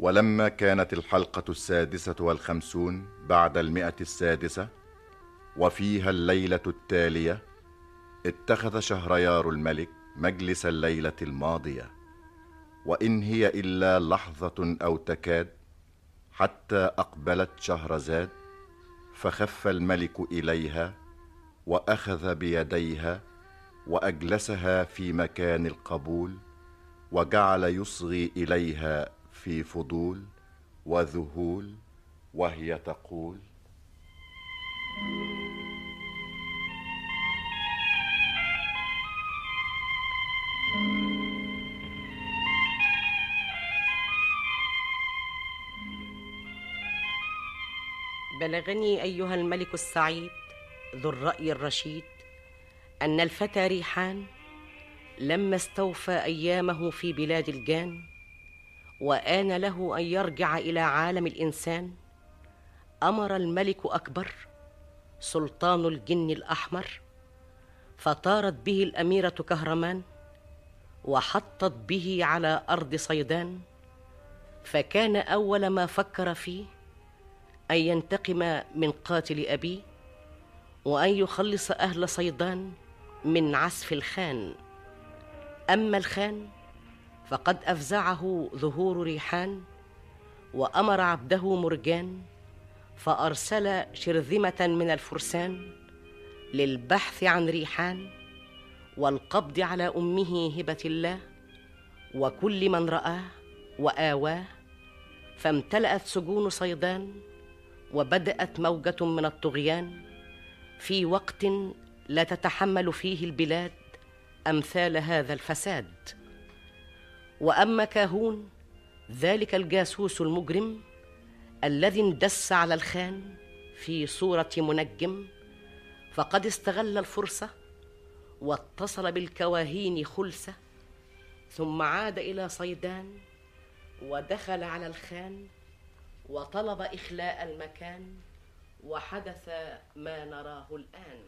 ولما كانت الحلقة السادسة والخمسون بعد المئة السادسة وفيها الليلة التالية اتخذ شهريار الملك مجلس الليلة الماضية وإن هي إلا لحظة أو تكاد حتى أقبلت شهرزاد فخف الملك إليها وأخذ بيديها وأجلسها في مكان القبول وجعل يصغي إليها في فضول وذهول وهي تقول بلغني ايها الملك السعيد ذو الراي الرشيد ان الفتى ريحان لما استوفى ايامه في بلاد الجان وان له ان يرجع الى عالم الانسان امر الملك اكبر سلطان الجن الاحمر فطارت به الاميره كهرمان وحطت به على ارض صيدان فكان اول ما فكر فيه ان ينتقم من قاتل ابيه وان يخلص اهل صيدان من عسف الخان اما الخان فقد افزعه ظهور ريحان وامر عبده مرجان فارسل شرذمه من الفرسان للبحث عن ريحان والقبض على امه هبه الله وكل من راه واواه فامتلات سجون صيدان وبدات موجه من الطغيان في وقت لا تتحمل فيه البلاد امثال هذا الفساد واما كاهون ذلك الجاسوس المجرم الذي اندس على الخان في صوره منجم فقد استغل الفرصه واتصل بالكواهين خلسه ثم عاد الى صيدان ودخل على الخان وطلب اخلاء المكان وحدث ما نراه الان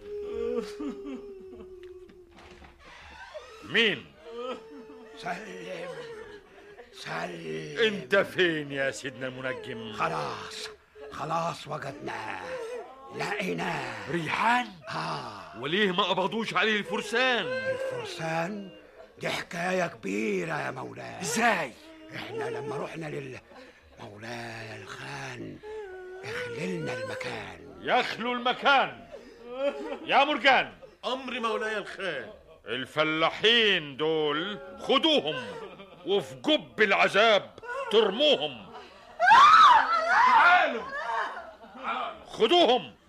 مين سلم سلم انت فين يا سيدنا المنجم خلاص خلاص وجدناه لقيناه ريحان آه وليه ما قبضوش عليه الفرسان الفرسان دي حكاية كبيرة يا مولاي ازاي احنا لما رحنا لل مولاي الخان اخللنا المكان يخلو المكان يا مرجان أمر مولاي الخان الفلاحين دول خدوهم وفي جب العذاب ترموهم تعالوا خدوهم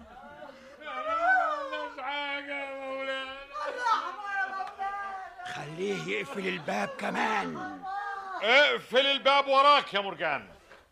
خليه يقفل الباب كمان اقفل الباب وراك يا مرجان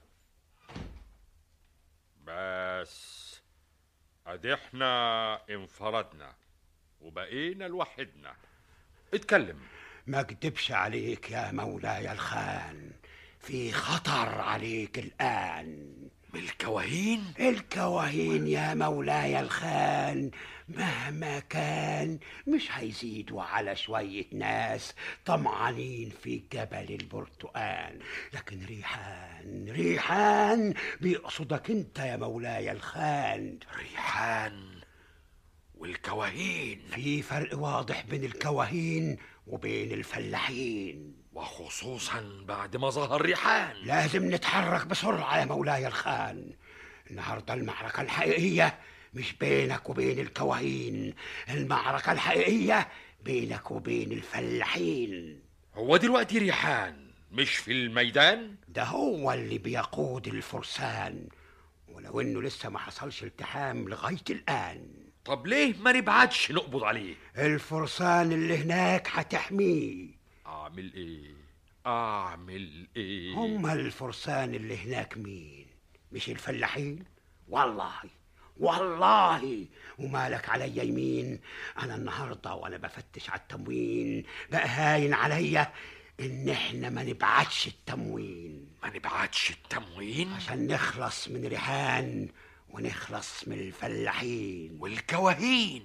بس ادي احنا انفردنا وبقينا لوحدنا اتكلم ما اكدبش عليك يا مولاي الخان في خطر عليك الآن بالكواهين الكواهين يا مولاي الخان مهما كان مش هيزيدوا على شوية ناس طمعانين في جبل البرتقال لكن ريحان ريحان بيقصدك انت يا مولاي الخان ريحان والكواهين في فرق واضح بين الكواهين وبين الفلاحين وخصوصا بعد ما ظهر ريحان لازم نتحرك بسرعة يا مولاي الخان النهاردة المعركة الحقيقية مش بينك وبين الكواهين المعركة الحقيقية بينك وبين الفلاحين هو دلوقتي ريحان مش في الميدان ده هو اللي بيقود الفرسان ولو انه لسه ما حصلش التحام لغاية الآن طب ليه ما نبعتش نقبض عليه الفرسان اللي هناك هتحميه اعمل ايه اعمل ايه هم الفرسان اللي هناك مين مش الفلاحين والله والله ومالك عليا يمين انا النهارده وانا بفتش على التموين بقى هاين عليا ان احنا ما نبعتش التموين ما نبعتش التموين عشان نخلص من ريحان ونخلص من الفلاحين والكواهين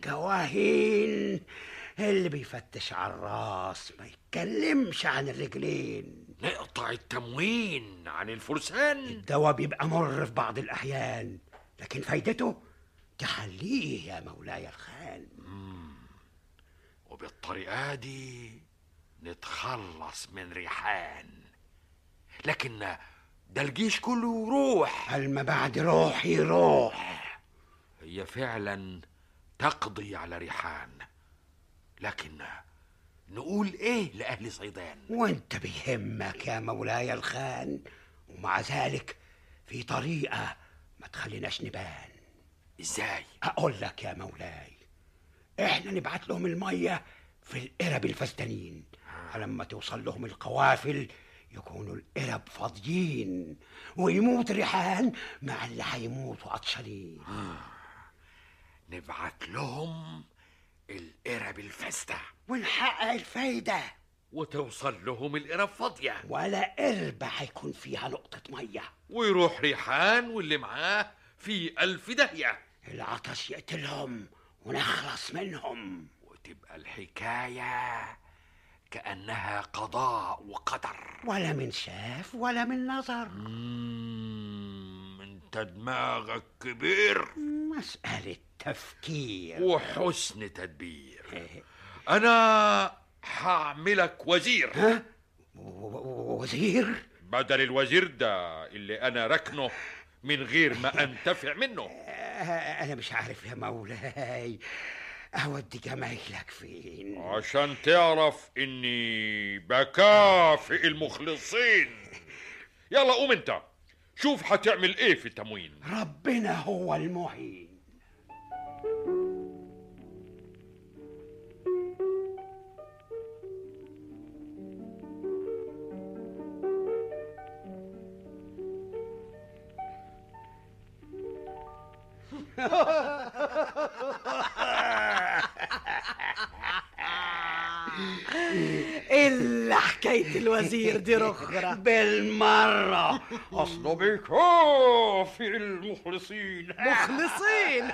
كواهين اللي بيفتش على الراس ما يتكلمش عن الرجلين نقطع التموين عن الفرسان الدواء بيبقى مر في بعض الأحيان لكن فايدته تحليه يا مولاي الخان وبالطريقة دي نتخلص من ريحان لكن ده الجيش كله يروح الما بعد روحي روح هي فعلا تقضي على ريحان لكن نقول ايه لأهل صيدان وانت بيهمك يا مولاي الخان ومع ذلك في طريقة ما تخليناش نبان ازاي أقول لك يا مولاي إحنا نبعت لهم المية في القرب الفسدانين فلما توصل لهم القوافل يكونوا القرب فاضيين ويموت ريحان مع اللي هيموتوا عطشانين نبعت لهم القرب الفاسدة ونحقق الفايدة وتوصل لهم القرب فاضية ولا قرب هيكون فيها نقطة مية ويروح ريحان واللي معاه في ألف داهية العطش يقتلهم ونخلص منهم وتبقى الحكاية كأنها قضاء وقدر ولا من شاف ولا من نظر مم، انت دماغك كبير مسألة تفكير وحسن تدبير انا هعملك وزير ها و- و- وزير بدل الوزير ده اللي انا ركنه من غير ما انتفع منه آه، أنا مش عارف يا مولاي أودي جمايلك فين عشان تعرف اني بكافئ المخلصين يلا قوم انت شوف هتعمل ايه في التموين ربنا هو المعين إلا حكاية الوزير دي رخرة بالمرة أصله بيكافئ المخلصين مخلصين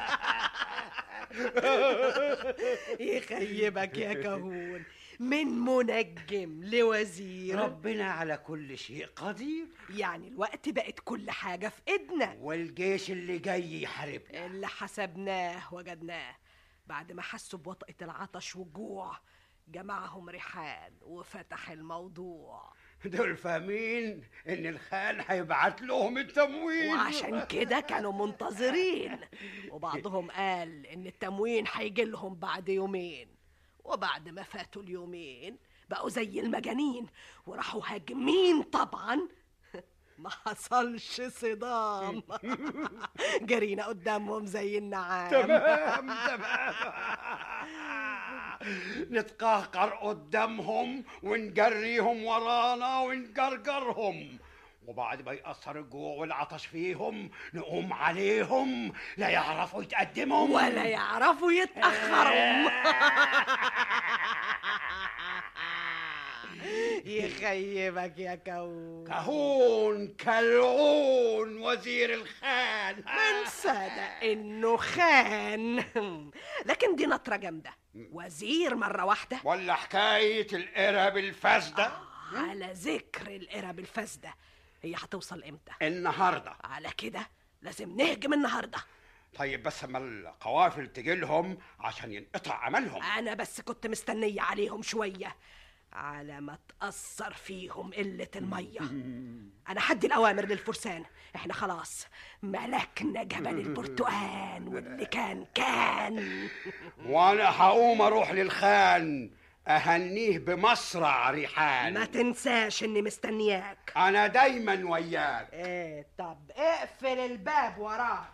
يخيبك يا كهون من منجم لوزير ربنا على كل شيء قدير يعني الوقت بقت كل حاجة في إيدنا والجيش اللي جاي يحاربنا اللي حسبناه وجدناه بعد ما حسوا بوطأة العطش والجوع جمعهم ريحان وفتح الموضوع دول فاهمين ان الخان هيبعت لهم التموين وعشان كده كانوا منتظرين وبعضهم قال ان التموين هيجي لهم بعد يومين وبعد ما فاتوا اليومين بقوا زي المجانين وراحوا هاجمين طبعا ما حصلش صدام جرينا قدامهم زي النعام تمام تمام نتقهقر قدامهم ونجريهم ورانا ونجرجرهم وبعد ما يأثر الجوع والعطش فيهم نقوم عليهم لا يعرفوا يتقدمهم ولا يعرفوا يتأخروا يخيبك يا كون كهون كلعون وزير الخان من صدق انه خان لكن دي نطرة جامدة وزير مرة واحدة ولا حكاية القرب الفاسدة على ذكر القرب الفاسدة هي هتوصل امتى النهارده على كده لازم نهجم النهارده طيب بس اما القوافل تجي لهم عشان ينقطع عملهم انا بس كنت مستنية عليهم شوية على ما تأثر فيهم قلة المية أنا حدي الأوامر للفرسان إحنا خلاص ملكنا جبل البرتقال واللي كان كان وانا هقوم اروح للخان اهنيه بمصرع ريحان ما تنساش إني مستنياك انا دايما وياك إيه طب اقفل الباب وراك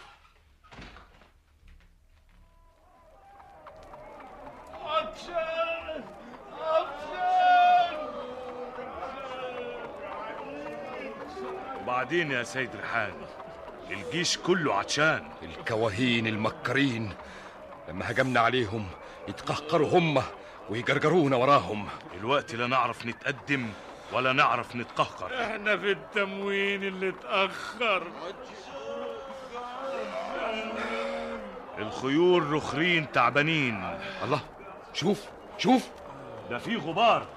وبعدين يا سيد ريحان الجيش كله عطشان الكواهين المكرين لما هجمنا عليهم يتقهقروا هم ويجرجرونا وراهم الوقت لا نعرف نتقدم ولا نعرف نتقهقر احنا في التموين اللي اتأخر الخيول رخرين تعبانين الله شوف شوف ده في غبار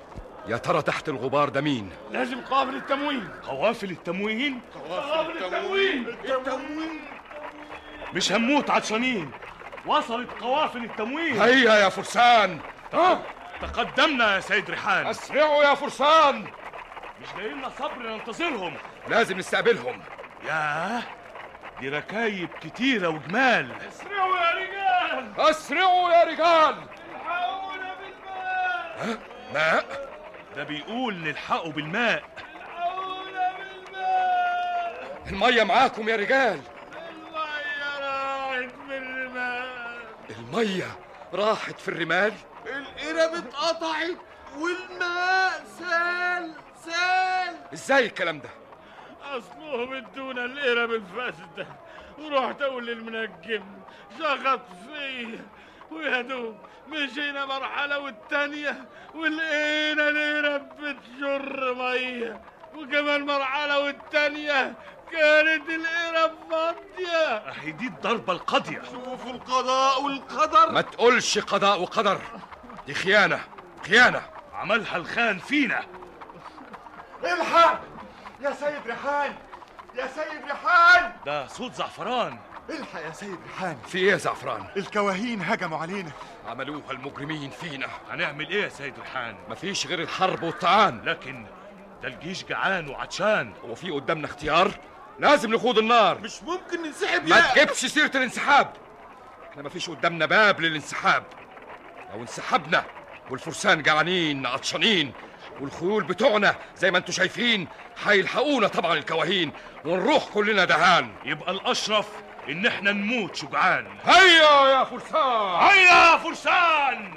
يا ترى تحت الغبار ده مين لازم قوافل التموين قوافل التموين قوافل التموين التموين مش هنموت عطشانين وصلت قوافل التموين هيا يا فرسان تقدمنا يا سيد ريحان اسرعوا يا فرسان مش جاي لنا صبر ننتظرهم لازم نستقبلهم ياه دي ركايب كتيرة وجمال اسرعوا يا رجال اسرعوا يا رجال الحقونا بالماء ماء ده بيقول نلحقوا بالماء الحقونا بالماء المية معاكم يا رجال المية راحت من الماء المية راحت في الرمال القرب اتقطعت والماء سال سال ازاي الكلام ده اصلهم ادونا القرب الفاسده ورحت اقول للمنجم شخط فيا ويا دوب مشينا مرحلة والتانية ولقينا القرب بتجر مية وكمان مرحلة والتانية كانت القرب فاضية اهي دي الضربة القاضية شوفوا القضاء والقدر ما تقولش قضاء وقدر دي خيانة خيانة عملها الخان فينا الحق يا سيد ريحان يا سيد ريحان ده صوت زعفران الحق يا سيد ريحان في ايه يا زعفران الكواهين هجموا علينا عملوها المجرمين فينا هنعمل ايه يا سيد ريحان مفيش غير الحرب والطعان لكن ده الجيش جعان وعطشان هو في قدامنا اختيار لازم نخوض النار مش ممكن ننسحب ما تجيبش سيرة الانسحاب احنا مفيش قدامنا باب للانسحاب لو انسحبنا والفرسان جعانين عطشانين والخيول بتوعنا زي ما انتوا شايفين هيلحقونا طبعا الكواهين ونروح كلنا دهان يبقى الاشرف ان احنا نموت شجعان هيا يا فرسان هيا يا فرسان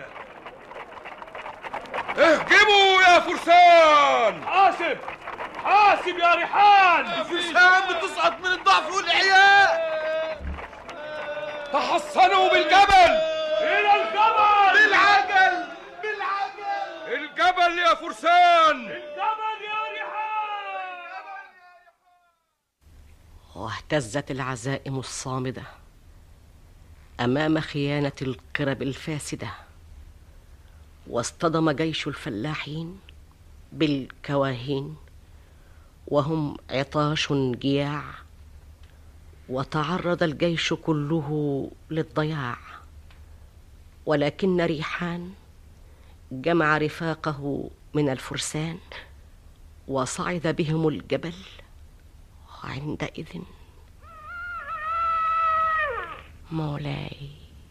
اهجموا يا فرسان حاسب حاسب يا ريحان الفرسان بتسقط من الضعف والعياء تحصنوا بالجبل الى الجبل بالعجل بالعجل الجبل يا فرسان الجبل يا ريحان واهتزت العزائم الصامده امام خيانه القرب الفاسده واصطدم جيش الفلاحين بالكواهين وهم عطاش جياع وتعرض الجيش كله للضياع ولكن ريحان جمع رفاقه من الفرسان وصعد بهم الجبل وعندئذ مولاي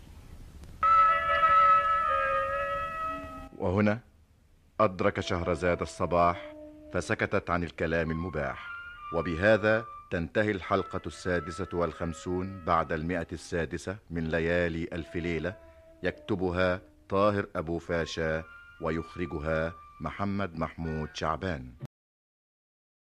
وهنا أدرك شهرزاد الصباح فسكتت عن الكلام المباح وبهذا تنتهي الحلقة السادسة والخمسون بعد المئة السادسة من ليالي ألف ليلة يكتبها طاهر أبو فاشا ويخرجها محمد محمود شعبان